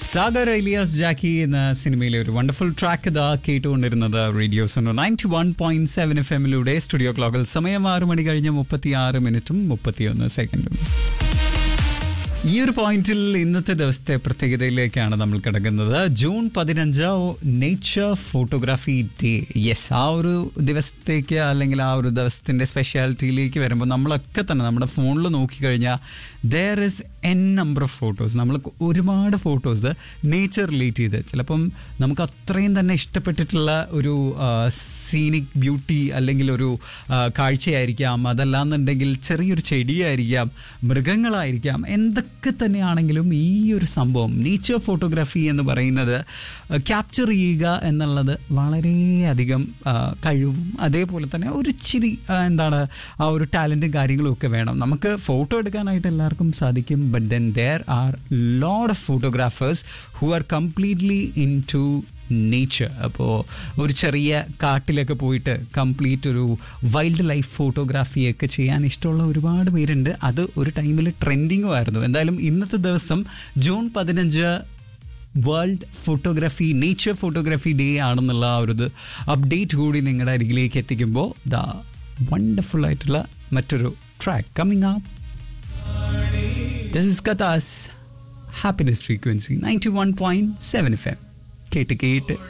സാഗർ എലിയാസ് ജാക്കി എന്ന സിനിമയിലെ ഒരു വണ്ടർഫുൾ ട്രാക്ക് ഇതാ കേട്ടുകൊണ്ടിരുന്നത് radio Suno ninety one point seven F എമ്മിലൂടെ സ്റ്റുഡിയോ ക്ലോക്കിൽ സമയം ആറ് മണി കഴിഞ്ഞ് മുപ്പത്തി ആറ് മിനിറ്റും മുപ്പത്തിയൊന്ന് സെക്കൻഡും ഈ ഒരു പോയിന്റിൽ ഇന്നത്തെ ദിവസത്തെ പ്രത്യേകതയിലേക്കാണ് നമ്മൾ കിടക്കുന്നത് ജൂൺ പതിനഞ്ച് നേച്ചർ ഫോട്ടോഗ്രാഫി ഡേ യെസ് ആ ഒരു ദിവസത്തേക്ക് അല്ലെങ്കിൽ ആ ഒരു ദിവസത്തിന്റെ സ്പെഷ്യാലിറ്റിയിലേക്ക് വരുമ്പോൾ നമ്മളൊക്കെ തന്നെ നമ്മുടെ ഫോണിൽ നോക്കിക്കഴിഞ്ഞാൽ there is an number of photos നമ്മൾ ഒരുപാട് ഫോട്ടോസ് നേച്ചർ റിലേറ്റ് ചെയ്ത് ചിലപ്പം നമുക്ക് അത്രയും തന്നെ ഇഷ്ടപ്പെട്ടിട്ടുള്ള ഒരു സീനിക് ബ്യൂട്ടി അല്ലെങ്കിൽ ഒരു ആ, കാഴ്ചയായിരിക്കാം അതല്ലാന്നുണ്ടെങ്കിൽ ചെറിയൊരു ചെടിയായിരിക്കാം മൃഗങ്ങളായിരിക്കാം എന്തൊക്കെ തന്നെയാണെങ്കിലും ഈ ഒരു സംഭവം നേച്ചർ ഫോട്ടോഗ്രാഫി എന്ന് പറയുന്നത് ക്യാപ്ചർ ചെയ്യുക എന്നുള്ളത് വളരെയധികം ആ, കഴിവും അതേപോലെ തന്നെ ഒരു ചിരി ആ, എന്താണ് ആ ഒരു ടാലൻറ്റും കാര്യങ്ങളും ഒക്കെ വേണം നമുക്ക് ഫോട്ടോ എടുക്കാനായിട്ട് എല്ലാവർക്കും സാധിക്കും but then there are lot of photographers who are completely into nature അപ്പോൾ ഒരു ചെറിയ കാട്ടിലൊക്കെ പോയിട്ട് കംപ്ലീറ്റ് ഒരു വൈൽഡ് ലൈഫ് ഫോട്ടോഗ്രാഫിയൊക്കെ ചെയ്യാൻ ഇഷ്ടമുള്ള ഒരുപാട് പേരുണ്ട് അത് ഒരു ടൈമിൽ ട്രെൻഡിങ്ങും ആയിരുന്നു എന്തായാലും ഇന്നത്തെ ദിവസം ജൂൺ പതിനഞ്ച് world photography nature photography day ആണെന്നുള്ള ആ ഒരു ഇത് അപ്ഡേറ്റ് കൂടി നിങ്ങളുടെ അരികിലേക്ക് എത്തിക്കുമ്പോൾ ദ വണ്ടർഫുൾ ആയിട്ടുള്ള മറ്റൊരു track coming up this is കഥാസ് happiness frequency ninety one point seven F M കേട്ട് കേട്ട്